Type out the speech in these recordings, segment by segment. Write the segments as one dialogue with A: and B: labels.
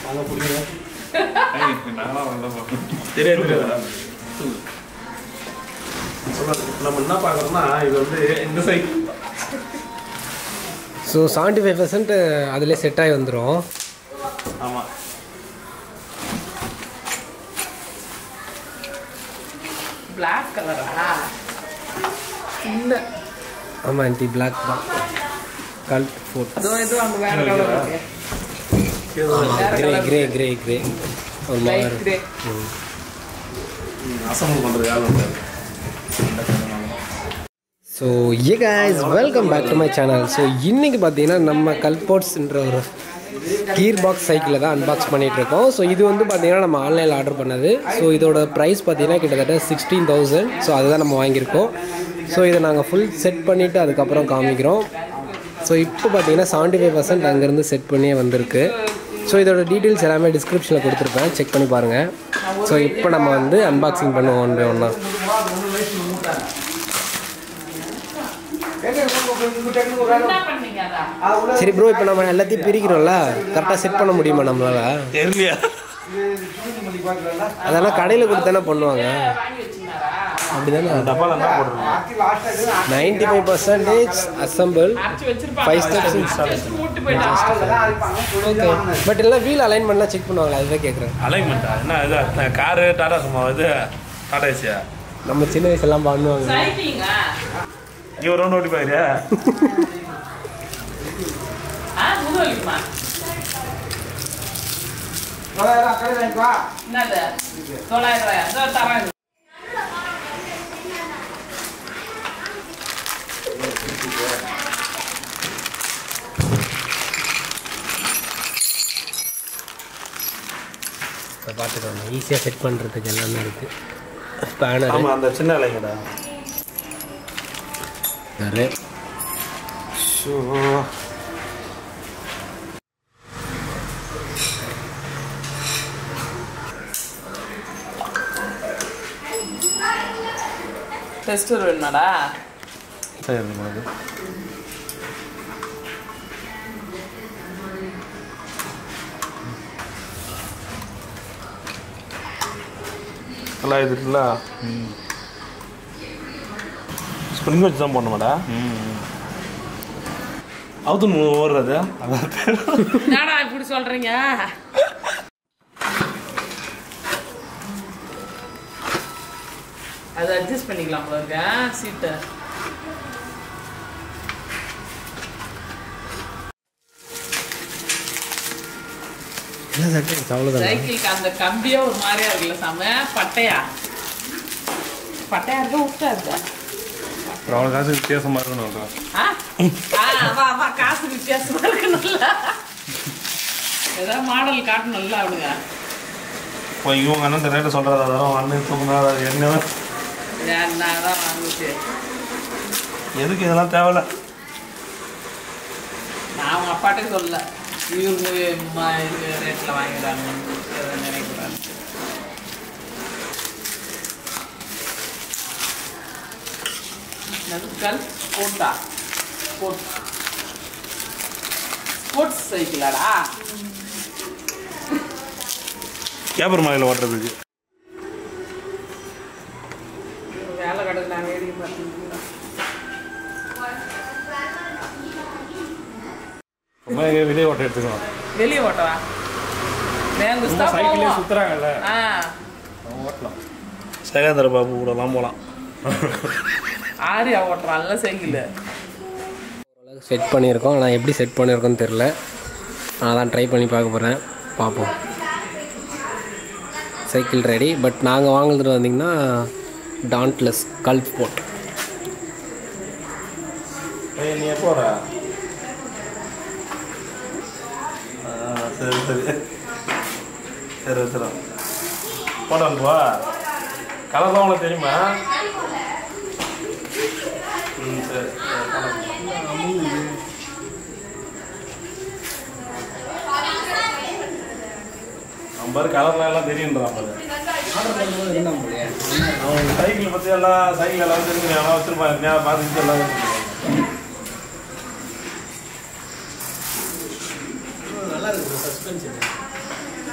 A: வாங்க பிடிங்க
B: தெரியாது தெரியாது
A: நம்ம என்ன பார்க்குறோம்னா இது வந்து இந்த cycle
C: so seventy five percent அதிலே செட் ஆகி வந்துடும்
A: ஆமாம்
D: பிளாக் கலரா இல்லை
C: ஆமாம் ஆன்டி பிளாக் தான் கல் ஃபோர்ட்
D: அதுவும் இதுவும் அங்கே வேற கலர் இருக்கு
C: கிரே கிரே கிரே கிரே ஒரு
D: லைட்
C: மாதிரி
D: கிரே
A: அசம்பிள் பண்ணுறது யாரும்
C: so hey guys welcome back to my channel so இன்றைக்கி பார்த்தீங்கன்னா நம்ம கல்போர்ட்ஸ்ன்ற ஒரு கீர் பாக்ஸ் சைக்கிளை தான் அன்பாக்ஸ் பண்ணிகிட்டு இருக்கோம் ஸோ இது வந்து பார்த்தீங்கன்னா நம்ம ஆன்லைனில் ஆர்டர் பண்ணது ஸோ இதோட ப்ரைஸ் பார்த்தீங்கன்னா கிட்டத்தட்ட சிக்ஸ்டீன் தௌசண்ட் ஸோ அதுதான் நம்ம வாங்கியிருக்கோம் ஸோ இதை நாங்கள் ஃபுல் செட் பண்ணிவிட்டு அதுக்கப்புறம் காமிக்கிறோம் ஸோ இப்போ பார்த்தீங்கன்னா செவன்ட்டி ஃபைவ் பர்சன்ட் அங்கேருந்து செட் பண்ணியே வந்திருக்கு ஸோ இதோட டீட்டெயில்ஸ் எல்லாமே டிஸ்கிரிப்ஷனில் கொடுத்துருப்பேன் செக் பண்ணி பாருங்கள் ஸோ இப்போ நம்ம வந்து அன்பாக்சிங் பண்ணுவோம் ஒன் பை ஒன்னாக
D: என்ன பண்ணீங்க அதான்
C: சரி ப்ரோ இப்போ நம்ம எல்லாத்தையும் பிரிக்கிறோம்ல கரெக்டாக செட் பண்ண முடியுமா நம்மளால
B: தெரியலையா
C: அதெல்லாம் கடையில் கொடுத்து தானே பண்ணுவாங்க
D: வாங்கி வச்சுருந்தாரா
C: அப்படிதானே
B: டப்பால என்ன போடுறது
C: நைன்டி ஃபைவ் பர்சன்டேஜ் அசம்பிள்
D: அரைச்சி வச்சிருப்பாங்க
C: Five steps
D: Just மூட்டு போயிட்டு
C: ஓகே பட் எல்லாம் வீல் அலைன்மெண்ட்லாம் செக் பண்ணுவாங்களா அதுதான் கேட்குறேன்
B: அலைன்மெண்ட்டா என்ன இது காரு டாடா சும்மா இது டாடா ஏசியா
C: நம்ம சின்ன வயசுலாம் பண்ணுவாங்க
D: சைக்கிளிங்க
B: நீ ஒரு ரவுண்ட் ஓட்டி பாக்குறியா
D: ஆ முது வலிக்குமா என்னது தொள்ளாயிரம் ரூபாயா இதோ தரேன்
C: இப்போ பார்த்துக்கோங்க ஈஸியாக செட் பண்ணுறதுக்கு எல்லாமே இருக்குது ஸ்பேனர்
B: ஆமா அந்த சின்ன அலைங்கடா
C: நிறைய
D: டெஸ்டர் வேணுமாடா
B: சரி அது நல்லா இது இருக்குல்ல ஸ்ப்ரிங் வச்சு தான் போடணுமாடா அவுத்து ஓடுறது அதான்
D: என்னடா இப்படி சொல்றீங்க அது அட்ஜஸ்ட் பண்ணிக்கலாம் போல இருக்க சீட்டை
C: என்ன செட் அவ்வளோதான்
D: சைக்கிளுக்கு அந்த கம்பியே ஒரு மாதிரியா இருக்குல்ல சாம பட்டையா பட்டையா இருக்க விட்டா இருக்கா
B: அவ்வளோ காசு வித்தியாசமாக இருக்கணும்
D: ஆ? ஆ, வா வா காசு வித்தியாசமா இருக்கணும்ல ஏதாவது மாடல் காட்டணும்ல அவனுங்க
B: இப்போ இவங்க அண்ணன் இந்த ரேட்டு சொல்கிறது அதெல்லாம் அண்ணன் தூக்குனா அது என்ன
D: என்னதான் வாங்குச்சு
B: எதுக்கு இதெல்லாம் தேவையில்ல
D: நான் அவங்க அப்பாட்டே சொல்லல இவங்க ம- இது ரேட்ல வாங்கிடுறாங்கன்னு நினைக்கிறாங்க நடுக்கல் போட்டா போட் ஸ்போர்ட்ஸ் சைக்கிளாடா
B: கேப்பர் மலையில் ஓட்டுறதுக்கு
D: வேலை கிடக்கு நான் வேடிக்கை பார்த்தீங்களா
B: ரொம்ப எங்கேயும் வெளியே ஓட்ட எடுத்துக்கணும்
D: வெளியே ஓட்டவா வேங்குஸ்தா
B: சைக்கிளே
D: போவோம்
B: சுற்றுறாங்கல்ல
D: ஆ
B: ஓட்டலாம் சேகேந்திர பாபு கூடலாம் போகலாம்
D: ஆரியா ஓட்டுறான்ல சைக்கிள்
C: செட் பண்ணியிருக்கோம் ஆனால் எப்படி செட் பண்ணியிருக்கோன்னு தெரில நான் தான் ட்ரை பண்ணி பார்க்க போகிறேன் பார்ப்போம் சைக்கிள் ரெடி பட் நாங்கள் வாங்குறது வந்தீங்கன்னா டான்ட்லெஸ் கல்ஃப் போட்
B: ஏய் நீ எப்போ வர ஆ, சரி சரி சரி வச்சிடும் போட்டோ அனுப்புவா கலர்லாம் உங்களுக்கு தெரியுமா ம் சரி சரி, photo. அவன் பாரு கலர்லாம் எல்லாம் தெரியுன்றான் பாரு அவன் சைக்கிள் பற்றி எல்லாம் சைக்கிள் எல்லாம் தெரிஞ்சு எல்லாம் வச்சிருப்பான் ஞாபகம் பார்த்துட்டு எல்லாம் வச்சிருப்பான்.
C: நல்லா இருக்குது சஸ்பென்ஸ்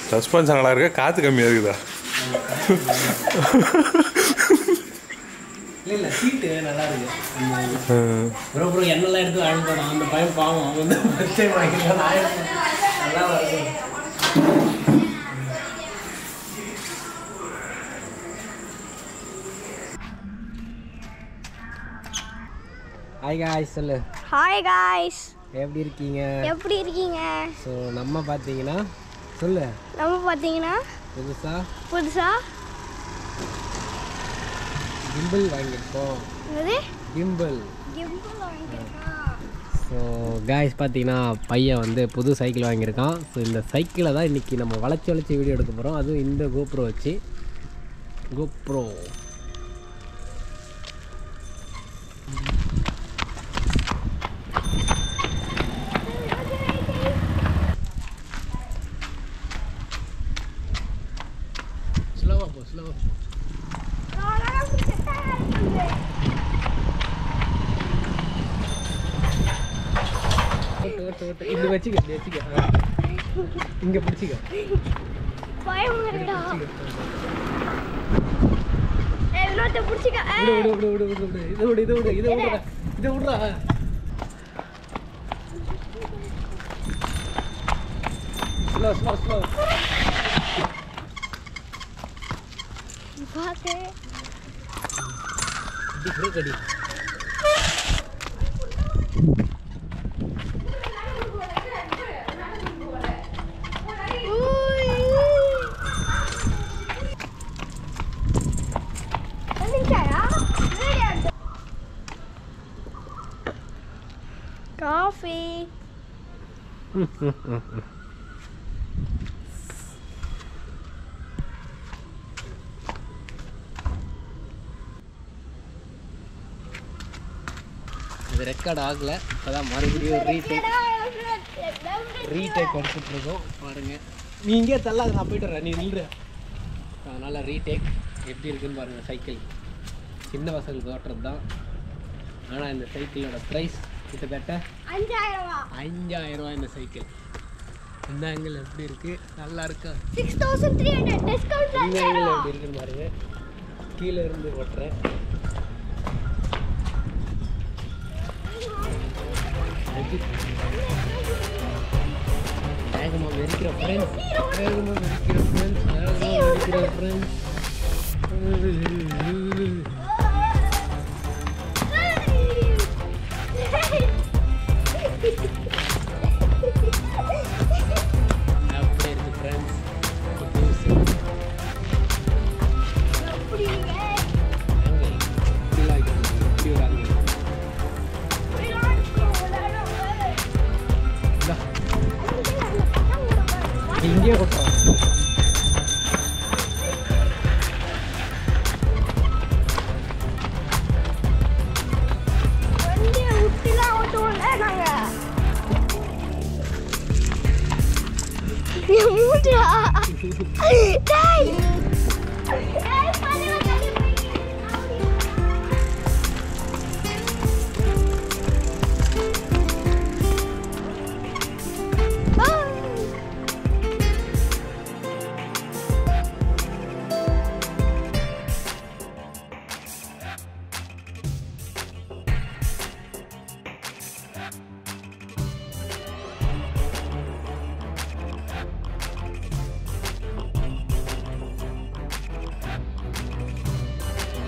B: சஸ்பென்ஸ் நல்லா இருக்கா காற்று கம்மியாக இருக்குதா
C: இல்லை இல்லை சீட்டு நல்லா இருக்கு ப்ரோ ப்ரோ என்னெல்லாம் எடுத்து அழுப்பான் அந்த பையன் பாவம் அவன் வந்து ஃபஸ்ட் டைம் வாங்கிக்கலாம் நான் எடுத்தேன். நல்லா இருக்கு ஹாய் காய்ஸ் சொல்லு
E: ஹாய் காய்ஸ்
C: எப்படி இருக்கீங்க
E: எப்படி இருக்கீங்க
C: ஸோ நம்ம பார்த்தீங்கன்னா சொல்லு
E: நம்ம பார்த்தீங்கன்னா
C: புதுசாக
E: புதுசா
C: கிம்பிள் வாங்கியிருக்கோம்
E: என்னது
C: கிம்பிள்
E: கிம்பிள் வாங்கியிருக்கான்
C: ஸோ காய்ஸ் பார்த்தீங்கன்னா பையன் வந்து புது சைக்கிள் வாங்கியிருக்கான் ஸோ இந்த சைக்கிளை தான் இன்றைக்கி நம்ம வளைச்சி வளைச்சி வீடியோ எடுக்க போகிறோம் அதுவும் இந்த கோப்ரோ வச்சு கோப்ரோ ஸ்லோவாக போ ஸ்லோவாக போ ஓட்டு ஓட்டு ஓட்டு இப்படி வச்சுக்க இப்படி வச்சுக்க இங்கே பிடிச்சிக்க
E: பயம் இருக்குடா ஏய் வினோத்தை பிடிச்சிக்க
C: விடு விடு விடு விடு விடு விடு இதை விடு இதை விடு இதை விடுறா இதை விடுறா ஸ்லோ ஸ்லோ ஸ்லோ
E: பார்த்து
C: இப்படி பிரேக் அடி
E: காஃபி
C: இது ரெக்கார்ட் ஆகல இப்போதான் மறுபடியும் ரீடேக் ரீடேக் எடுத்துட்டு இருக்கோம் பாருங்க நீ இங்கே தள்ளாத நான் போயிட்டு வரேன் நீ நில்ற அதனால் ரீடேக் எப்படி இருக்குன்னு பாருங்க சைக்கிள் சின்ன பசங்களுக்கு ஓட்டுறது தான் ஆனால் இந்த சைக்கிளோட ப்ரைஸ் கிட்டத்தட்ட
E: அஞ்சாயிரம் ரூபா
C: அஞ்சாயிரம் ரூபாய் இந்த சைக்கிள் இந்த ஆங்கிள் எப்படி இருக்கு நல்லா இருக்கா
E: six thousand three hundred discount
C: இந்த
E: அஞ்சாயிரம்
C: ஆங்கிள்
E: ரூபா
C: எப்படி இருக்குன்னு பாருங்க கீழே இருந்து ஓட்டுறேன் வேகமாக வெறிக்கிற ஃப்ரெண்ட்ஸ் வேகமாக வெறிக்கிற ஃப்ரெண்ட்ஸ் வேகமாக வெறிக்கிற ஃப்ரெண்ட்ஸ் அப்படியே இருக்கு ஃப்ரெண்ட்ஸ் இப்படிலாம் இருக்கு இப்படி ஒரு ஆங்கிள் இந்தா, இங்கேயே ஓட்டுறோம்
E: வண்டியை விட்டுலாம் ஓட்டுவோம்ல நாங்க என் மூஞ்சியா? டேய்.